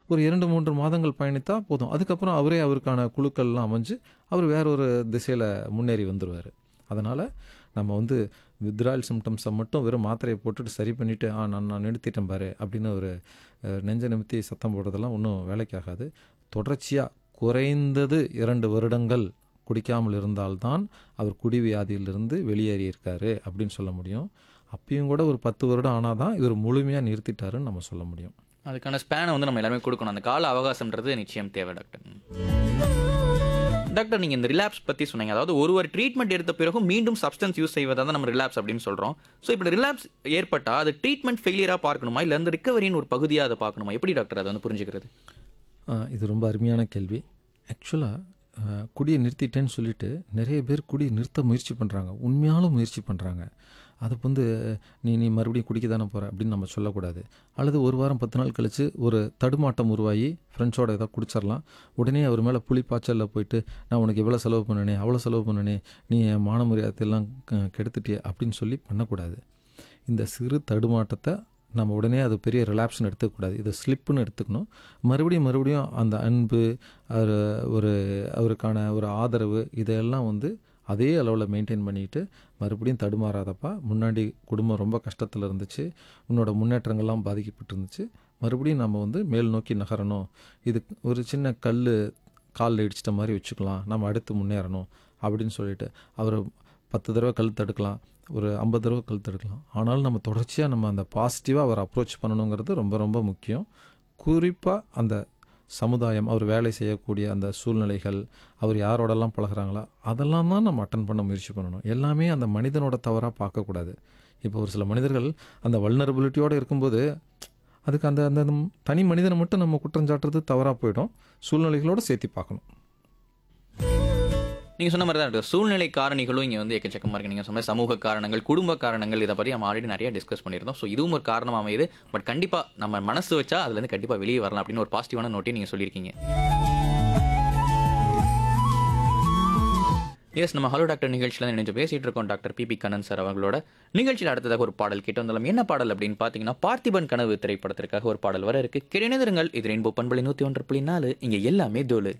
ஒரு இரண்டு மூன்று மாதங்கள் பயணித்தா போதும் அதுக்கப்புறம் அவரே அவருக்கான குழுக்கள்லாம் அமைஞ்சு அவர் வேற ஒரு திசையில் முன்னேறி வந்துடுவார் அதனால் நம்ம வந்து வித்ரால் சிம்டம்ஸை மட்டும் வெறும் மாத்திரையை போட்டுட்டு சரி பண்ணிவிட்டு ஆ நான் நான் நிறுத்திட்டேன் பாரு அப்படின்னு ஒரு அஹ், நெஞ்ச நிமித்தி சத்தம் போடுறதெல்லாம் ஒன்றும் வேலைக்காகாது தொடர்ச்சியாக குறைந்தது இரண்டு வருடங்கள் குடிக்காமல் இருந்தால்தான் அவர் குடிவியாதியிலிருந்து வெளியேறியிருக்காரு அப்படின்னு சொல்ல முடியும் அப்பயும் கூட ஒரு பத்து வருடம் ஆனால் தான் இவர் முழுமையாக நிறுத்திட்டாருன்னு நம்ம சொல்ல முடியும் அதுக்கான ஸ்பேனை வந்து நம்ம எல்லாமே கொடுக்கணும் அந்த கால அவகாசம்ன்றது நிச்சயம் தேவை டாக்டர் டாக்டர் நீங்கள் இந்த ரிலாப்ஸ் பற்றி சொன்னீங்க அதாவது ஒருவர் ட்ரீட்மெண்ட் எடுத்த பிறகு மீண்டும் சப்ஸ்டன்ஸ் யூஸ் செய்வதை தான் நம்ம ரிலாப்ஸ் அப்படின்னு சொல்கிறோம் ஸோ இப்படி ரிலாப்ஸ் ஏற்பட்டால் அது ட்ரீட்மெண்ட் ஃபெயிலியராக பார்க்கணுமா இல்லை அந்த ரிக்கவரியின் ஒரு பகுதியாக அதை பார்க்கணுமா எப்படி டாக்டர் அதை வந்து புரிஞ்சுக்கிறது ஆ, இது ரொம்ப அருமையான கேள்வி ஆக்சுவலாக குடியை நிறுத்திட்டேன்னு சொல்லிட்டு நிறைய பேர் குடியை நிறுத்த முயற்சி பண்ணுறாங்க உண்மையாலும் முயற்சி பண்ணுறாங்க அதுக்கு வந்து நீ நீ மறுபடியும் குடிக்க தானே போகிற அப்படின்னு நம்ம சொல்லக்கூடாது அல்லது ஒரு வாரம் பத்து நாள் கழித்து ஒரு தடுமாட்டம் உருவாகி ஃப்ரெண்ட்ஸோட ஏதாவது குடிச்சிடலாம் உடனே அவர் மேலே புளிப்பாய்ச்சலில் போயிட்டு நான் உனக்கு இவ்வளோ செலவு பண்ணனே அவ்வளோ செலவு பண்ணனே நீ என் மான மரியாதையெல்லாம் க- கெடுத்துட்டியே அப்படின்னு சொல்லி பண்ணக்கூடாது இந்த சிறு தடுமாட்டத்தை நம்ம உடனே அது பெரிய ரிலாப்ஸ்னு எடுத்துக்கக்கூடாது இது ஸ்லிப்புன்னு எடுத்துக்கணும் மறுபடியும் மறுபடியும் அந்த அன்பு அவர் ஒரு அவருக்கான ஒரு ஆதரவு இதையெல்லாம் வந்து அதே அளவில் மெயின்டைன் பண்ணிட்டு மறுபடியும் தடுமாறாதப்பா முன்னாடி குடும்பம் ரொம்ப கஷ்டத்தில் இருந்துச்சு உன்னோட முன்னேற்றங்கள்லாம் பாதிக்கப்பட்டு இருந்துச்சு மறுபடியும் நம்ம வந்து மேல் நோக்கி நகரணும் இது ஒரு சின்ன கல் காலில் இடிச்சிட்ட மாதிரி வச்சுக்கலாம் நம்ம அடுத்து முன்னேறணும் அப்படின்னு சொல்லிட்டு அவர் பத்து தடவை கல் தடுக்கலாம் ஒரு ஐம்பது தடவை கல் தடுக்கலாம் ஆனாலும் நம்ம தொடர்ச்சியாக நம்ம அந்த பாசிட்டிவாக அவர் அப்ரோச் பண்ணணுங்கிறது ரொம்ப ரொம்ப முக்கியம் குறிப்பாக அந்த சமுதாயம் அவர் வேலை செய்யக்கூடிய அந்த சூழ்நிலைகள் அவர் யாரோடலாம் பழகுறாங்களோ அதெல்லாம் தான் நம்ம அட்டன் பண்ண முயற்சி பண்ணணும் எல்லாமே அந்த மனிதனோட தவறாக பார்க்கக்கூடாது இப்போ ஒரு சில மனிதர்கள் அந்த வல்னரபிலிட்டியோடு இருக்கும்போது அதுக்கு அந்த அந்த தனி மனிதனை மட்டும் நம்ம குற்றம் சாட்டுறது தவறாக போயிடும் சூழ்நிலைகளோடு சேர்த்து பார்க்கணும் நீங்கள் சொன்ன மாதிரி தான் டாக்டர் சூழ்நிலை காரணிகளும் இங்கே வந்து எக்கச்சக்கமாக இருக்கு நீங்கள் சொன்ன சமூக காரணங்கள் குடும்ப காரணங்கள் இதை பற்றி நம்ம ஆல்ரெடி நிறைய டிஸ்கஸ் பண்ணியிருந்தோம் ஸோ இதுவும் ஒரு காரணமாக அமையுது பட் கண்டிப்பாக நம்ம மனசு வச்சா அதுலேருந்து கண்டிப்பாக வெளியே வரலாம் அப்படின்னு ஒரு பாசிட்டிவான நோட்டையும் நீங்கள் சொல்லியிருக்கீங்க எஸ் நம்ம ஹலோ டாக்டர் நிகழ்ச்சியில் நினைச்சு பேசிட்டு இருக்கோம் டாக்டர் பிபி கண்ணன் சார் அவங்களோட நிகழ்ச்சியில் அடுத்ததாக ஒரு பாடல் கேட்டு வந்தாலும் என்ன பாடல் அப்படின்னு பார்த்தீங்கன்னா பார்த்திபன் கனவு திரைப்படத்திற்காக ஒரு பாடல் வர இருக்கு கிடைநெருங்கள் இது ரெயின்போ பண்பலை நூற்றி ஒன்று புள்ளி நாலு இங்கே எல்லாமே தோலு